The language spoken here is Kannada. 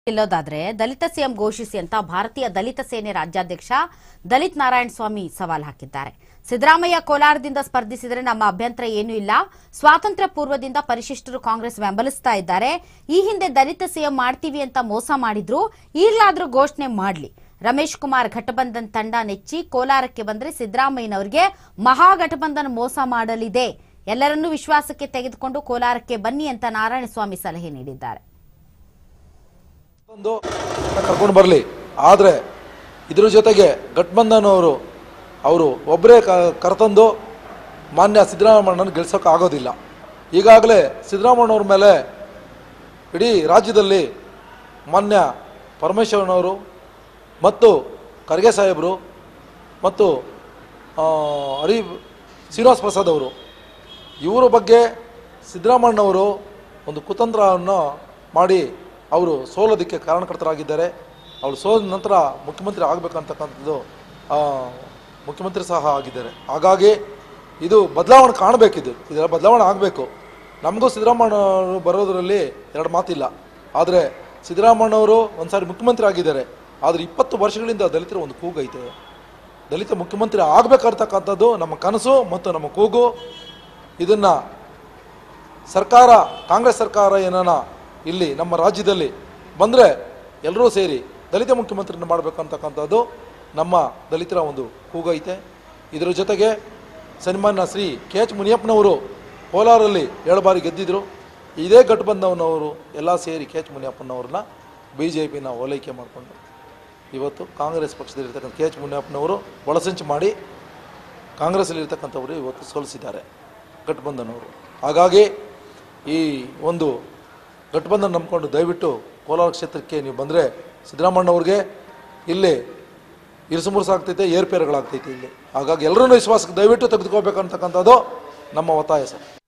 ಇಲ್ಲೋದಾದ್ರೆ ದಲಿತ ಸಿಎಂ ಘೋಷಿಸಿ ಅಂತ ಭಾರತೀಯ ದಲಿತ ಸೇನೆ ರಾಜ್ಯಾಧ್ಯಕ್ಷ ದಲಿತ್ ನಾರಾಯಣ ಸ್ವಾಮಿ ಸವಾಲ್ ಹಾಕಿದ್ದಾರೆ ಸಿದ್ದರಾಮಯ್ಯ ಕೋಲಾರದಿಂದ ಸ್ಪರ್ಧಿಸಿದರೆ ನಮ್ಮ ಅಭ್ಯಂತರ ಏನೂ ಇಲ್ಲ ಸ್ವಾತಂತ್ರ್ಯ ಪೂರ್ವದಿಂದ ಪರಿಶಿಷ್ಟರು ಕಾಂಗ್ರೆಸ್ ಬೆಂಬಲಿಸ್ತಾ ಇದ್ದಾರೆ ಈ ಹಿಂದೆ ದಲಿತ ಸಿಎಂ ಮಾಡ್ತೀವಿ ಅಂತ ಮೋಸ ಮಾಡಿದ್ರು ಈಗಲಾದ್ರೂ ಘೋಷಣೆ ಮಾಡ್ಲಿ ರಮೇಶ್ ಕುಮಾರ್ ಘಟಬಂಧನ್ ತಂಡ ನೆಚ್ಚಿ ಕೋಲಾರಕ್ಕೆ ಬಂದ್ರೆ ಸಿದ್ದರಾಮಯ್ಯನವರಿಗೆ ಮಹಾಗಠಬಂಧನ್ ಮೋಸ ಮಾಡಲಿದೆ ಎಲ್ಲರನ್ನೂ ವಿಶ್ವಾಸಕ್ಕೆ ತೆಗೆದುಕೊಂಡು ಕೋಲಾರಕ್ಕೆ ಬನ್ನಿ ಅಂತ ನಾರಾಯಣಸ್ವಾಮಿ ಸಲಹೆ ನೀಡಿದ್ದಾರೆ ಒಂದು ಕರ್ಕೊಂಡು ಬರಲಿ ಆದರೆ ಇದ್ರ ಜೊತೆಗೆ ಗಠಬಂಧನ್ ಅವರು ಅವರು ಒಬ್ಬರೇ ಕ ಕರೆತಂದು ಮಾನ್ಯ ಸಿದ್ದರಾಮಣ್ಣನ ಗೆಲ್ಸೋಕೆ ಆಗೋದಿಲ್ಲ ಈಗಾಗಲೇ ಸಿದ್ದರಾಮಣ್ಣವ್ರ ಮೇಲೆ ಇಡೀ ರಾಜ್ಯದಲ್ಲಿ ಮಾನ್ಯ ಪರಮೇಶ್ವರನವರು ಮತ್ತು ಖರ್ಗೆ ಸಾಹೇಬರು ಮತ್ತು ಆ, ಹರಿ ಶ್ರೀನಿವಾಸ ಪ್ರಸಾದ್ ಅವರು ಇವರ ಬಗ್ಗೆ ಸಿದ್ದರಾಮಣ್ಣವರು ಒಂದು ಕುತಂತ್ರವನ್ನು ಮಾಡಿ ಅವರು ಸೋಲೋದಕ್ಕೆ ಕಾರಣಕರ್ತರಾಗಿದ್ದಾರೆ ಅವರು ಸೋದ ನಂತರ ಮುಖ್ಯಮಂತ್ರಿ ಆಗಬೇಕಂತಕ್ಕಂಥದ್ದು ಆ, ಮುಖ್ಯಮಂತ್ರಿ ಸಹ ಆಗಿದ್ದಾರೆ ಹಾಗಾಗಿ ಇದು ಬದಲಾವಣೆ ಕಾಣಬೇಕಿದು ಇದರ ಬದಲಾವಣೆ ಆಗಬೇಕು ನಮಗೂ ಸಿದ್ದರಾಮಣ್ಣವರು ಬರೋದರಲ್ಲಿ ಎರಡು ಮಾತಿಲ್ಲ ಆದರೆ ಸಿದ್ದರಾಮಣ್ಣವರು ಒಂದು ಸಾರಿ ಮುಖ್ಯಮಂತ್ರಿ ಆಗಿದ್ದಾರೆ ಆದರೆ ಇಪ್ಪತ್ತು ವರ್ಷಗಳಿಂದ ದಲಿತರ ಒಂದು ಕೂಗೈತೆ ದಲಿತ ಮುಖ್ಯಮಂತ್ರಿ ಆಗಬೇಕಂತಕ್ಕಂಥದ್ದು ನಮ್ಮ ಕನಸು ಮತ್ತು ನಮ್ಮ ಕೂಗು ಇದನ್ನು ಸರ್ಕಾರ ಕಾಂಗ್ರೆಸ್ ಸರ್ಕಾರ ಏನಾನ ಇಲ್ಲಿ ನಮ್ಮ ರಾಜ್ಯದಲ್ಲಿ ಬಂದರೆ ಎಲ್ಲರೂ ಸೇರಿ ದಲಿತ ಮುಖ್ಯಮಂತ್ರಿನ ಮಾಡಬೇಕಂತಕ್ಕಂಥದ್ದು ನಮ್ಮ ದಲಿತರ ಒಂದು ಕೂಗೈತೆ ಇದರ ಜೊತೆಗೆ ಸನ್ಮಾನ್ಯ ಶ್ರೀ ಕೆ ಎಚ್ ಮುನಿಯಪ್ಪನವರು ಕೋಲಾರಲ್ಲಿ ಏಳು ಬಾರಿ ಗೆದ್ದಿದ್ರು ಇದೇ ಗಠಬಂಧನವರು ಎಲ್ಲ ಸೇರಿ ಕೆ ಎಚ್ ಮುನಿಯಪ್ಪನವ್ರನ್ನ ಬಿ ಜೆ ಪಿನ ಓಲೈಕೆ ಮಾಡಿಕೊಂಡು ಇವತ್ತು ಕಾಂಗ್ರೆಸ್ ಪಕ್ಷದಲ್ಲಿರ್ತಕ್ಕಂಥ ಕೆ ಎಚ್ ಮುನಿಯಪ್ಪನವರು ಒಳಸಂಚು ಮಾಡಿ ಕಾಂಗ್ರೆಸ್ಸಲ್ಲಿರ್ತಕ್ಕಂಥವರು ಇವತ್ತು ಸೋಲಿಸಿದ್ದಾರೆ ಗಠಬಂಧನವರು ಹಾಗಾಗಿ ಈ ಒಂದು ಗಠಬಂಧನ ನಂಬ್ಕೊಂಡು ದಯವಿಟ್ಟು ಕೋಲಾರ ಕ್ಷೇತ್ರಕ್ಕೆ ನೀವು ಬಂದರೆ ಸಿದ್ದರಾಮಣ್ಣವ್ರಿಗೆ ಇಲ್ಲಿ ಇರುಸುಮುರುಸಾಗ್ತೈತೆ ಏರ್ಪೇರುಗಳಾಗ್ತೈತೆ ಇಲ್ಲಿ ಹಾಗಾಗಿ ಎಲ್ಲರೂ ವಿಶ್ವಾಸಕ್ಕೆ ದಯವಿಟ್ಟು ತೆಗೆದುಕೋಬೇಕಂತಕ್ಕಂಥದ್ದು ನಮ್ಮ ಒತ್ತಾಯ ಸರ್